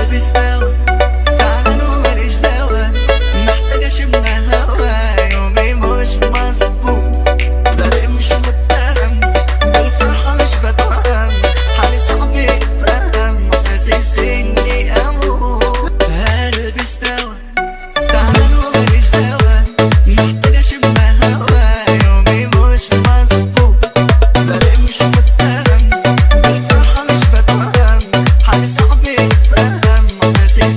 قلبي استوى تعبان وماليش دوا محتاج اشم هوا يومي مش مظبوط بلاقي مش متهم بالفرحة مش بتوهم حالي صعب يفهم حاسس اني اموت قلبي استوى تعبان وماليش دوا محتاج اشم هوا يومي مش مظبوط بلاقي مش متهم بالفرحة مش بتوهم حالي صعب يفهم حاسس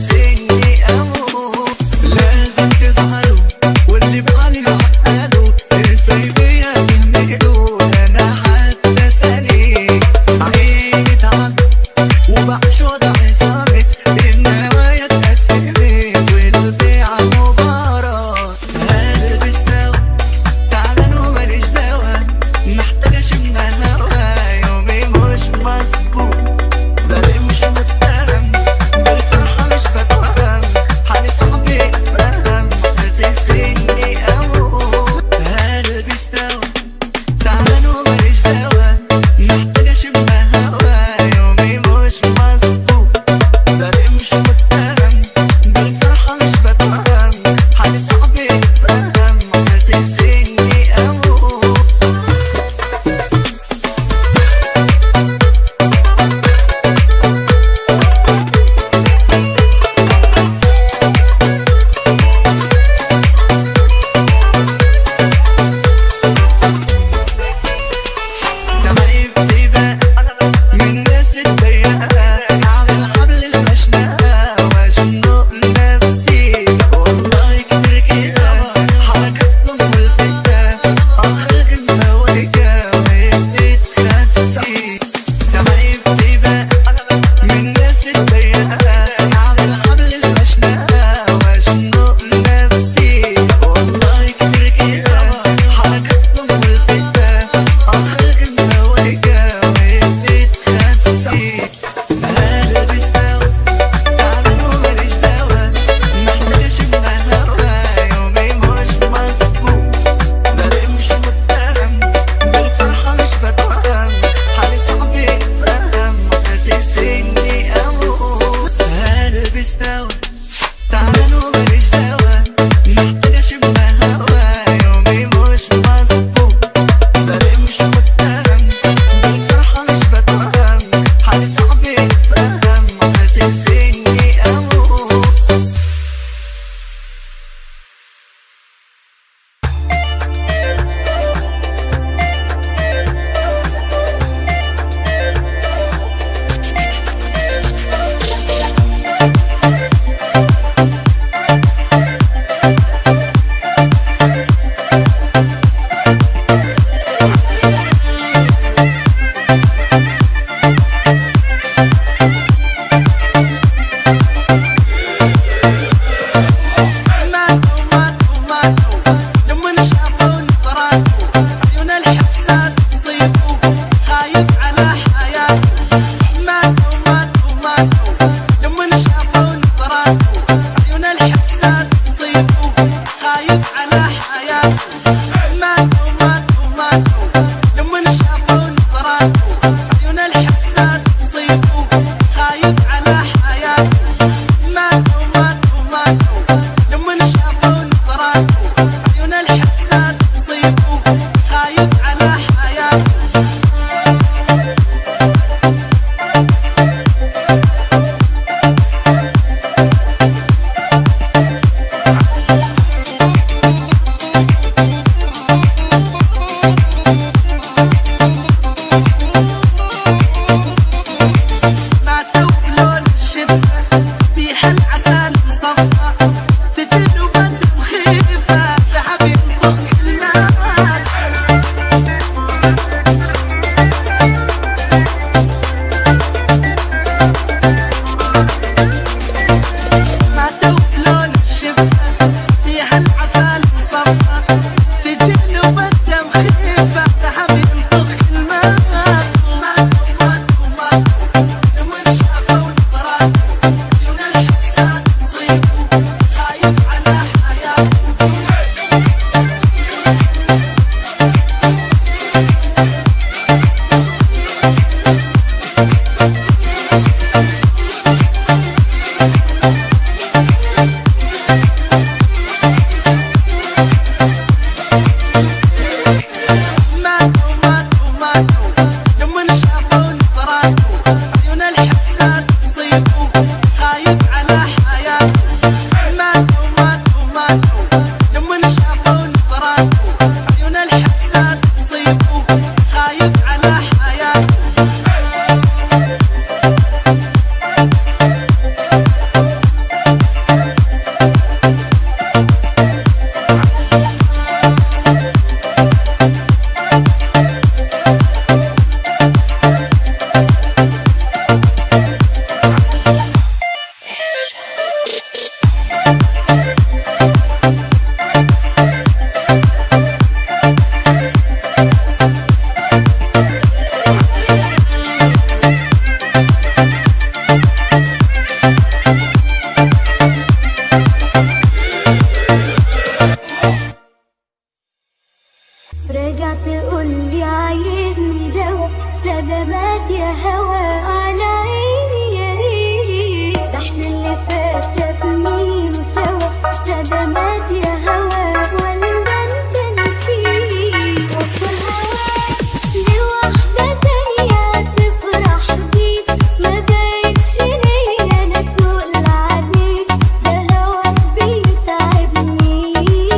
صدمات يا هوا على عيني يا ريت ده احنا اللي فات تفنين سوا صدمات يا هوا ولا انت نسيت وفر هواك لوحدة تانية تفرح بيك ما بقتش ليا انا تقول عليك ده هواك بيتعبني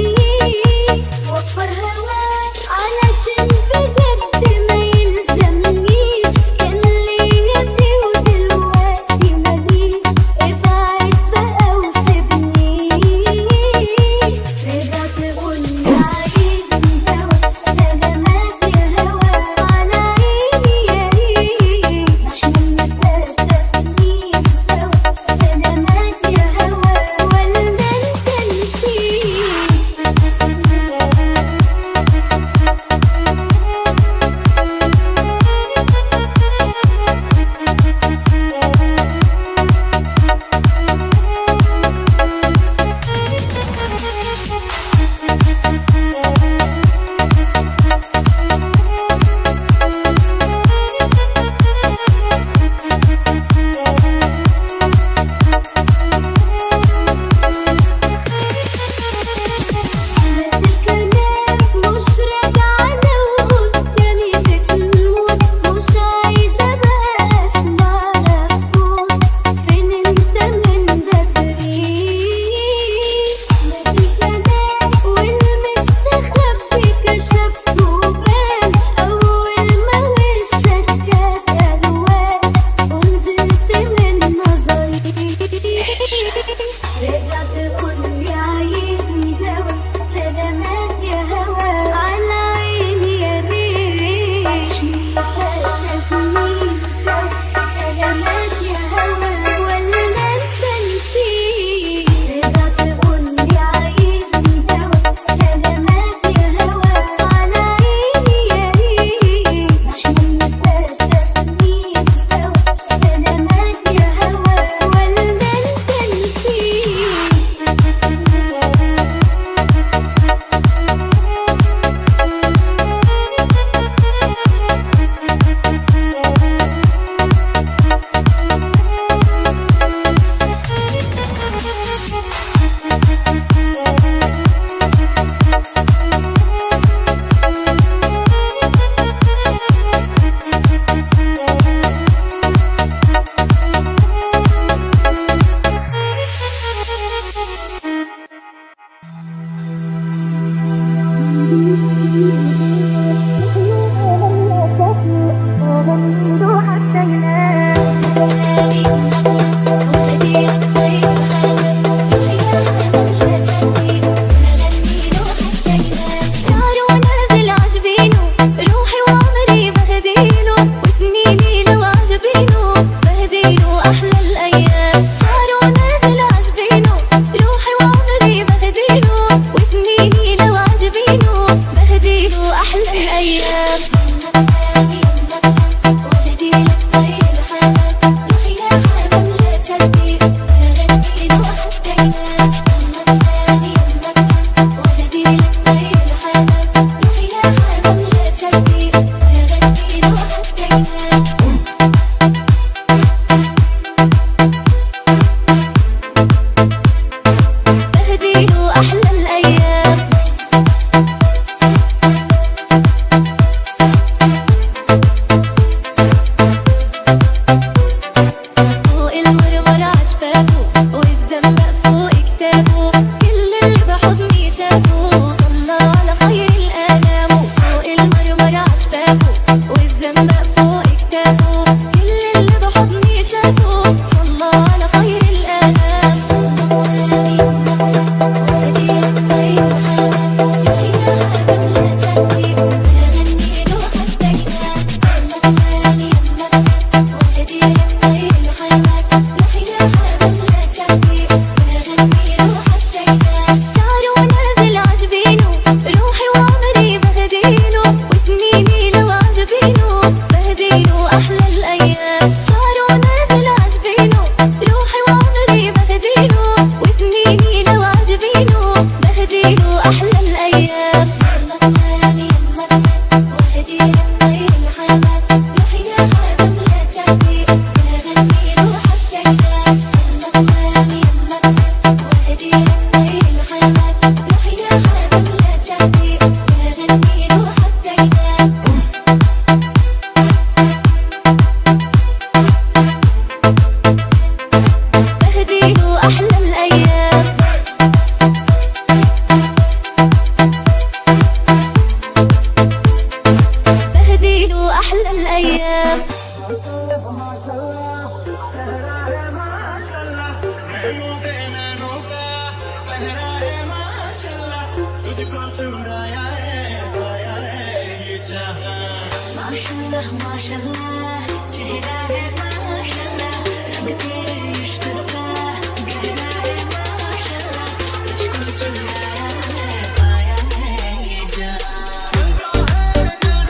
وفر هواك علشان بجد ما يلزمنيش كان ليا فيه ودلوقتي ماليش ابعد بقى وسيبني ترجع تقولي عايزني سوا سلامات يا هوا على عيني يا ريت احنا اللي فات سنين سوا سلامات يا هوا ولا انت نسيت الكلام مش راجعة لو قدامي بتموت مش عايزة بقى أسمع لك صوت فين أنت من بدري الكلام والمستخبي كشفته بان أول ما وشك كانت ألوان ونزلت من نظري رجع تقولي عايزني دوا سلامات يا هوا على عيني يا ريت فاتتني سوا سلامات يا هوا ولا انت نسيت رجع تقولي عايزني دوا سلامات يا هوا على عيني يا ريت احنا اللي فاتتني سوا سلامات يا هوا ولا انت نسيت شعره نازل عجبينه روحي وعمري بهديله وسنيني لو عجبينه بهديله أحلى الأيام شعره نازل عجبينه روحي وعمري بهديله وسنيني لو عجبينه بهديله أحلى الأيام بهديله أحلى الأيام فوق المرمر عشفافه والزنبق فوق كتافه كل اللي بحضني شافه صلى على خير الأنام فوق المرمر عشفافه والزنبق فوق كتافه الايام माशाल्लाह माशाल्लाह चेहरा है माशाल्लाह रंग तेरे इश्क का गहरा है माशाल्लाह तुझको चुराया है पाया है ये जान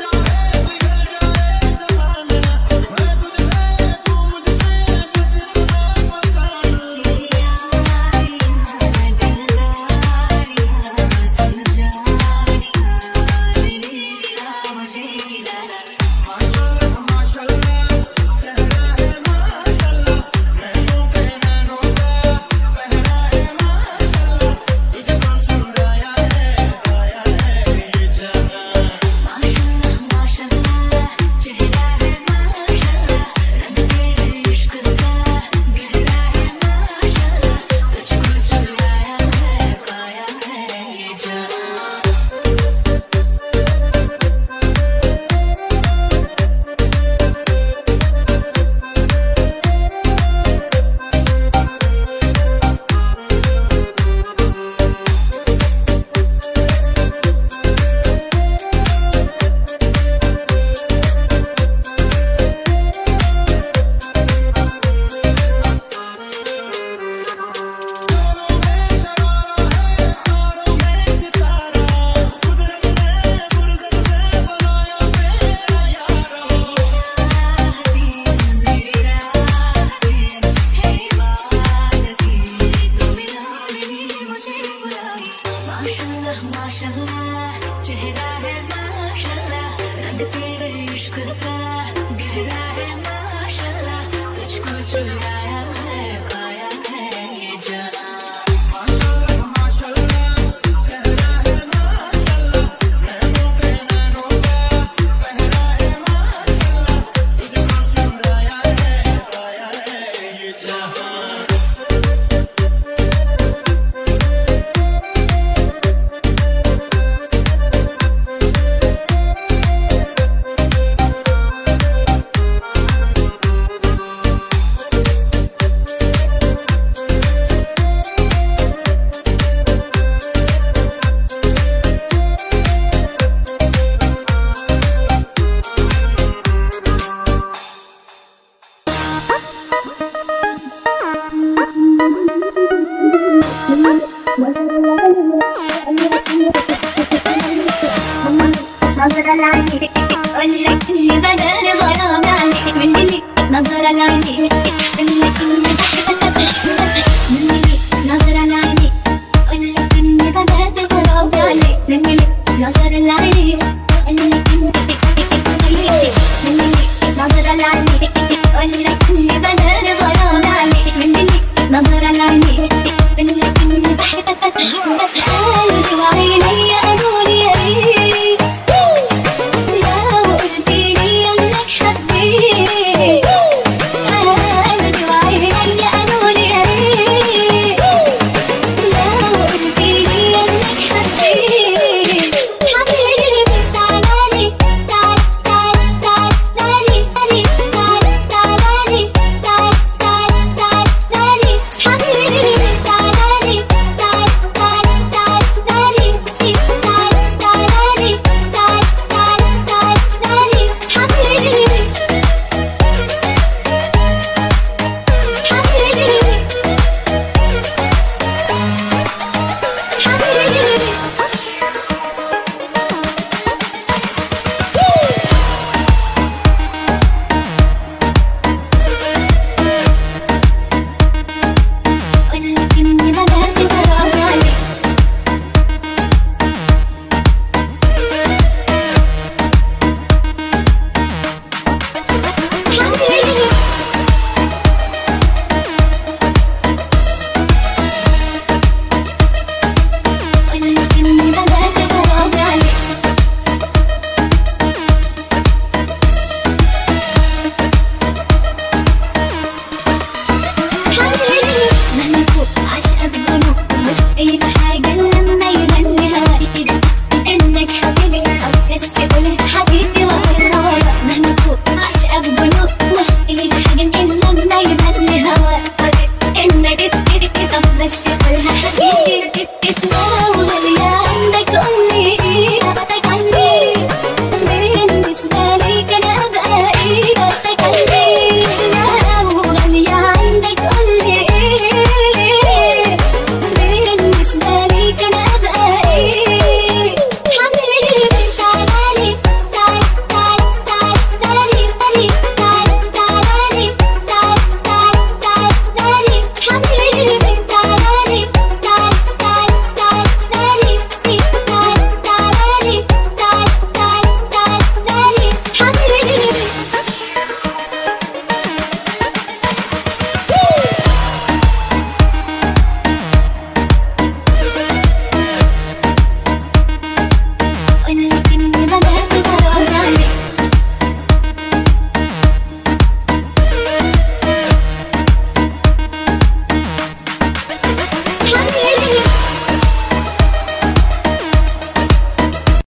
माशाल्लाह माशाल्लाह चेहरा है माशाल्लाह रंग तेरे इश्क का गहरा है माशाल्लाह तुझको चुराया है पाया है ये जान نظرة العين قولك اللي بدل غرام عليك من اللي نظرة العين